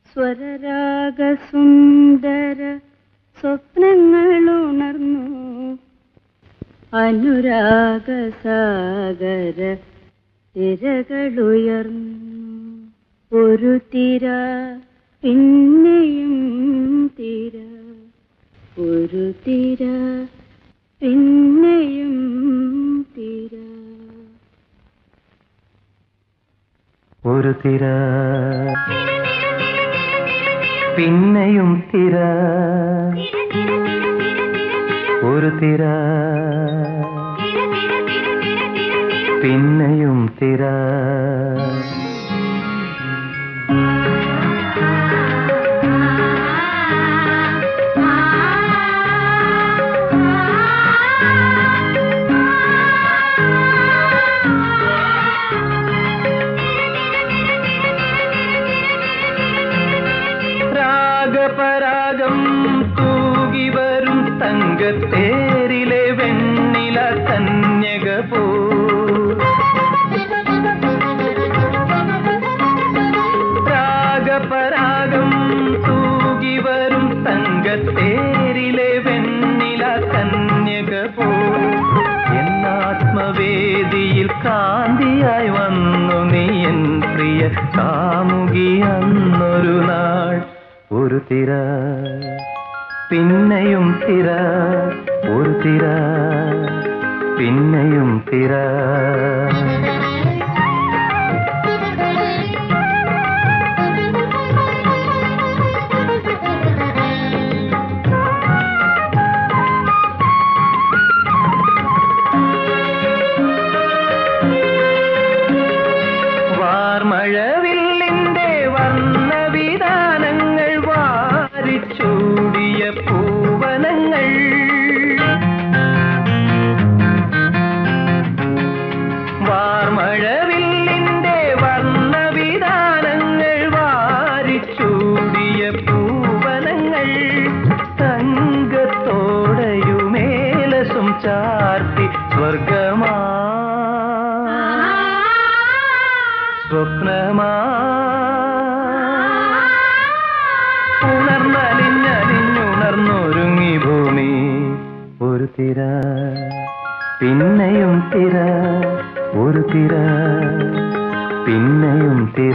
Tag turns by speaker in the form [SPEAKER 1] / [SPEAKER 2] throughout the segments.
[SPEAKER 1] സ്വരരാഗസുന്ദര സ്വപ്നങ്ങൾ ഉണർന്നു അനുരാഗസാഗര തിരകളുയർന്നു ഒരു തിര പിന്നെയും തിര ഒരു തിര പിന്നെയും തിര
[SPEAKER 2] ഒരു തിര പിന്നെയും തിര ഒരു തിര പിന്നെയും തിര രാഗപരാഗം തൂകി വരും തങ്കത്തേരിലെ വെണ്ണില കന്യക പോ രാഗപരാഗം തൂകി വരും തങ്കത്തേരിലെ വെണ്ണില കന്യക പോ എന്നാത്മവേദിയിൽ കാന്തിയായി വന്നു നീ എൻ പ്രിയ കാമുകി അന്നൊരു നാൾ ഒരു തിര പിന്നെയും തിര ഒരു തിര പിന്നെയും തിര വാർമഴവില്ലിന്റെ വർണ്ണവിധാനങ്ങൾ വാരിച്ചൂടിയ പൂവനങ്ങൾ വാർമഴവില്ലിന്റെ വർണ്ണവിധാനങ്ങൾ വാരിച്ചൂടിയ പൂവനങ്ങൾ തങ്കത്തോടയുമേലസും ചാർത്തി സ്വർഗമാ സ്വപ്നമാ ഉണർന്നലിഞ്ഞലിഞ്ഞുണർന്നൊരുങ്ങി ഭൂമി ഒരു തിര പിന്നെയും തിര ഒരു തിര പിന്നെയും തിര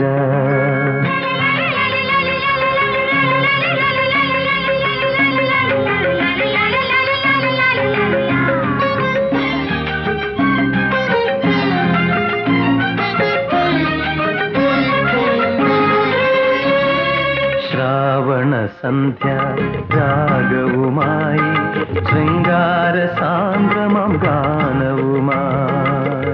[SPEAKER 2] ശ്രാവണ സന്ധ്യ രാഗവുമായി ശൃംഗാര സാന്ദ്രമം ഗാനവുമായി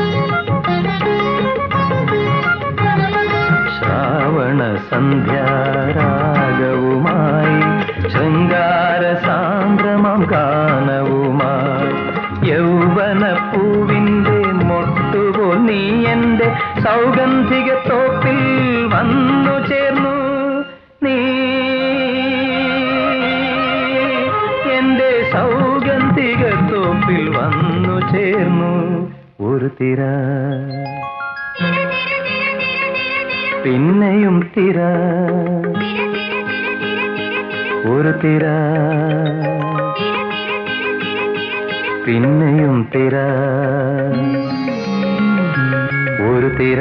[SPEAKER 2] ശ്രാവണ സന്ധ്യ രാഗവുമായി ശൃംഗാര സാന്ദ്രമം ഗാനവുമായി യൗവന പൂവിന്റെ മൊട്ടുപോൽ നീ എന്റെ സൗഗന്ധിക തോപ്പിൽ വന്നു ചേർന്നു നീ എന്റെ സൗഗന്ധിക തോപ്പിൽ വന്നു ചേർന്നു ഒരു തിര പിന്നെയും തിര ഒരു തിര പിന്നെയും തിര ഒരു തിര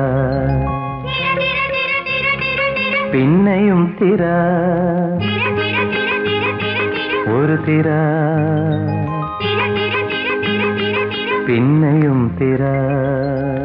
[SPEAKER 2] പിന്നെയും തിര ഒരു തിര പിന്നെയും തിര